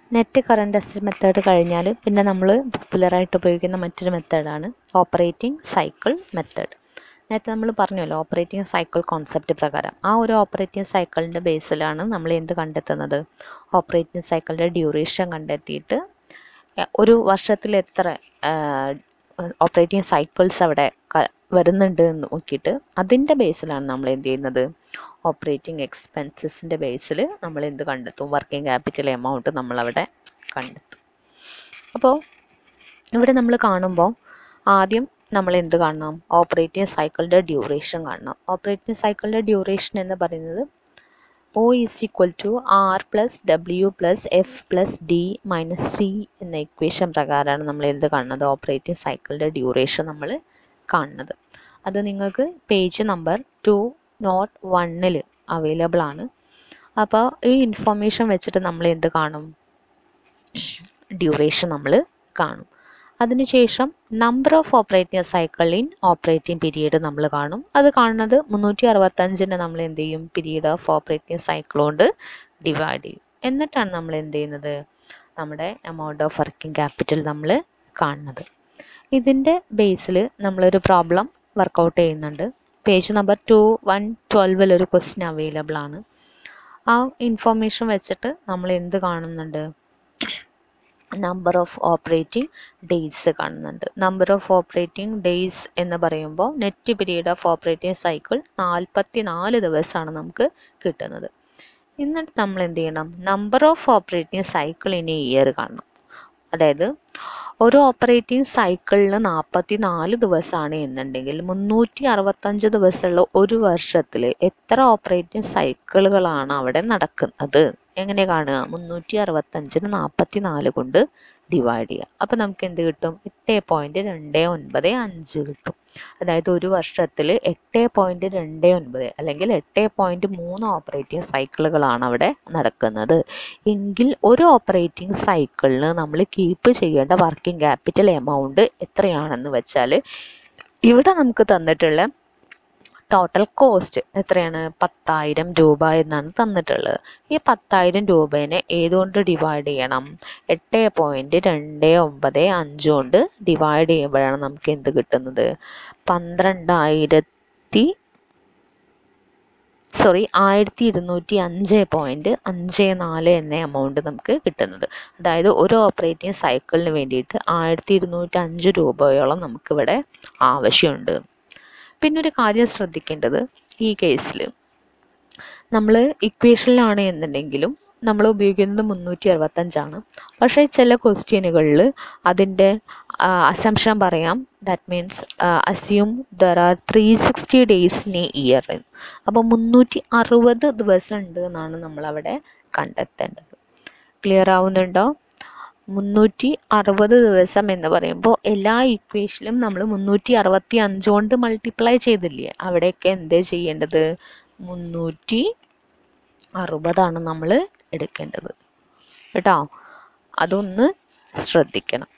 net current estimate method കഴിഞ്ഞാൽ പിന്നെ നമ്മൾ പോപ്പുലറായിട്ട് ഉപയോഗിക്കുന്ന മറ്റൊരു മെത്തേഡാണ് ഓപ്പറേറ്റിംഗ് സൈക്കിൾ മെത്തേഡ് നേരത്തെ നമ്മൾ പറഞ്ഞല്ലോ ഓപ്പറേറ്റിംഗ് സൈക്കിൾ കോൺസെപ്റ്റ് പ്രകാരം ആ ഒരു ഓപ്പറേറ്റിംഗ് സൈക്കിളിൻ്റെ ബേസിലാണ് നമ്മൾ എന്ത് കണ്ടെത്തുന്നത് ഓപ്പറേറ്റിംഗ് സൈക്കിളിൻ്റെ ഡ്യൂറേഷൻ കണ്ടെത്തിയിട്ട് എ- ഒരു വർഷത്തിൽ എത്ര ഓപ്പറേറ്റിംഗ് സൈക്കിൾസ് അവിടെ ക- വരുന്നുണ്ട് എന്ന് നോക്കിയിട്ട് അതിൻ്റെ ബേസിലാണ് നമ്മൾ എന്ത് ചെയ്യുന്നത് ഓപ്പറേറ്റിംഗ് എക്സ്പെൻസസിൻ്റെ ബേസിൽ നമ്മൾ എന്ത് കണ്ടെത്തും വർക്കിംഗ് ക്യാപിറ്റൽ എമൗണ്ട് നമ്മളവിടെ കണ്ടെത്തും അപ്പോൾ ഇവിടെ നമ്മൾ കാണുമ്പോൾ ആദ്യം നമ്മൾ എന്ത് കാണണം ഓപ്പറേറ്റിംഗ് സൈക്കിളിൻ്റെ ഡ്യൂറേഷൻ കാണണം ഓപ്പറേറ്റിംഗ് സൈക്കിളിൻ്റെ ഡ്യൂറേഷൻ എന്ന് പറയുന്നത് O is equal to R plus W plus F plus D minus C എന്ന ഇക്വേഷൻ പ്രകാരമാണ് നമ്മൾ എന്ത് കാണുന്നത് ഓപ്പറേറ്റിംഗ് സൈക്കിളിൻ്റെ ഡ്യൂറേഷൻ നമ്മൾ കാണുന്നത് അത് നിങ്ങൾക്ക് പേജ് നമ്പർ ടു നോട്ട് വണ്ണിൽ അവൈലബിൾ ആണ് അപ്പോൾ ഈ ഇൻഫോർമേഷൻ വെച്ചിട്ട് നമ്മൾ എന്ത് കാണും ഡ്യൂറേഷൻ നമ്മൾ കാണും അതിനുശേഷം number of operating cycle in operating period നമ്മൾ കാണും അത് കാണുന്നത് മുന്നൂറ്റി അറുപത്തഞ്ചിന് നമ്മൾ എന്ത് ചെയ്യും പീരീഡ് ഓഫ് ഓപ്പറേറ്റിംഗ് സൈക്കിൾ കൊണ്ട് ഡിവൈഡ് ചെയ്യും എന്നിട്ടാണ് നമ്മൾ എന്ത് ചെയ്യുന്നത് നമ്മുടെ എമൗണ്ട് ഓഫ് വർക്കിംഗ് ക്യാപിറ്റൽ നമ്മൾ കാണുന്നത് ഇതിൻ്റെ ബേസിൽ നമ്മളൊരു പ്രോബ്ലം വർക്കൗട്ട് ചെയ്യുന്നുണ്ട് പേജ് നമ്പർ ടു വൺ ട്വൽവിൽ ഒരു ക്വസ്റ്റ്യൻ അവൈലബിൾ ആണ് ആ ഇൻഫോർമേഷൻ വെച്ചിട്ട് നമ്മൾ എന്ത് കാണുന്നുണ്ട് നമ്പർ ഓഫ് ഓപ്പറേറ്റിംഗ് ഡേയ്സ് കാണുന്നുണ്ട് നമ്പർ ഓഫ് ഓപ്പറേറ്റിംഗ് ഡേയ്സ് എന്ന് പറയുമ്പോൾ net period of operating cycle നാൽപ്പത്തി നാല് ദിവസമാണ് നമുക്ക് കിട്ടുന്നത് എന്നിട്ട് നമ്മൾ എന്ത് ചെയ്യണം number of operating cycle in year കാണണം അതായത് ഒരു ഓപ്പറേറ്റിംഗ് സൈക്കിളിന് നാൽപ്പത്തി നാല് ദിവസമാണ് എന്നുണ്ടെങ്കിൽ മുന്നൂറ്റി അറുപത്തഞ്ച് ദിവസമുള്ള ഒരു വർഷത്തിൽ എത്ര ഓപ്പറേറ്റിംഗ് സൈക്കിളുകളാണ് അവിടെ നടക്കുന്നത് എങ്ങനെ കാണുക മുന്നൂറ്റി അറുപത്തഞ്ചിന് നാൽപ്പത്തി നാല് കൊണ്ട് ഡിവൈഡ് ചെയ്യുക അപ്പോൾ നമുക്ക് എന്ത് കിട്ടും എട്ട് പോയിൻറ്റ് രണ്ട് ഒൻപത് അഞ്ച് കിട്ടും അതായത് ഒരു വർഷത്തിൽ എട്ട് പോയിൻറ്റ് രണ്ട് ഒൻപത് അല്ലെങ്കിൽ എട്ട് പോയിൻറ്റ് മൂന്ന് ഓപ്പറേറ്റിംഗ് സൈക്കിളുകളാണ് അവിടെ നടക്കുന്നത് എങ്കിൽ ഒരു ഓപ്പറേറ്റിംഗ് സൈക്കിളിന് നമ്മൾ കീപ്പ് ചെയ്യേണ്ട വർക്കിംഗ് ക്യാപിറ്റൽ എമൗണ്ട് എത്രയാണെന്ന് വെച്ചാൽ ഇവിടെ നമുക്ക് തന്നിട്ടുള്ള ടോട്ടൽ കോസ്റ്റ് എത്രയാണ് പത്തായിരം രൂപ എന്നാണ് തന്നിട്ടുള്ളത് ഈ പത്തായിരം രൂപേനെ ഏതുകൊണ്ട് ഡിവൈഡ് ചെയ്യണം എട്ട് പോയിൻറ്റ് രണ്ട് ഒമ്പത് അഞ്ച് കൊണ്ട് ഡിവൈഡ് ചെയ്യുമ്പോഴാണ് നമുക്ക് എന്ത് കിട്ടുന്നത് പന്ത്രണ്ടായിരത്തി സോറി ആയിരത്തി ഇരുന്നൂറ്റി അഞ്ച് പോയിൻറ്റ് അഞ്ച് നാല് എന്ന എമൗണ്ട് നമുക്ക് കിട്ടുന്നത് അതായത് ഒരു ഓപ്പറേറ്റിംഗ് സൈക്കിളിന് വേണ്ടിയിട്ട് ആയിരത്തി ഇരുന്നൂറ്റി അഞ്ച് രൂപയോളം നമുക്കിവിടെ ആവശ്യമുണ്ട് പിന്നെ ഒരു കാര്യം ശ്രദ്ധിക്കേണ്ടത് ഈ കേസിൽ നമ്മൾ ഇക്വേഷനിലാണ് എന്നുണ്ടെങ്കിലും നമ്മൾ ഉപയോഗിക്കുന്നത് മുന്നൂറ്റി അറുപത്തഞ്ചാണ് പക്ഷേ ചില ക്വസ്റ്റ്യനുകളിൽ അതിൻ്റെ അസംഷൻ പറയാം that means assume there are three sixty days in a year അപ്പോൾ മുന്നൂറ്റി അറുപത് ദിവസം ഉണ്ട് എന്നാണ് നമ്മളവിടെ കണ്ടെത്തേണ്ടത് ക്ലിയർ ആവുന്നുണ്ടോ മുന്നൂറ്റി അറുപത് ദിവസം എന്ന് പറയുമ്പോൾ എല്ലാ ഇക്വേഷനിലും നമ്മൾ മുന്നൂറ്റി അറുപത്തി അഞ്ച് കൊണ്ട് മൾട്ടിപ്ലൈ ചെയ്തില്ലേ അവിടെയൊക്കെ എന്തേ ചെയ്യേണ്ടത് മുന്നൂറ്റി അറുപതാണ് നമ്മൾ എടുക്കേണ്ടത് കേട്ടോ അതൊന്ന് ശ്രദ്ധിക്കണം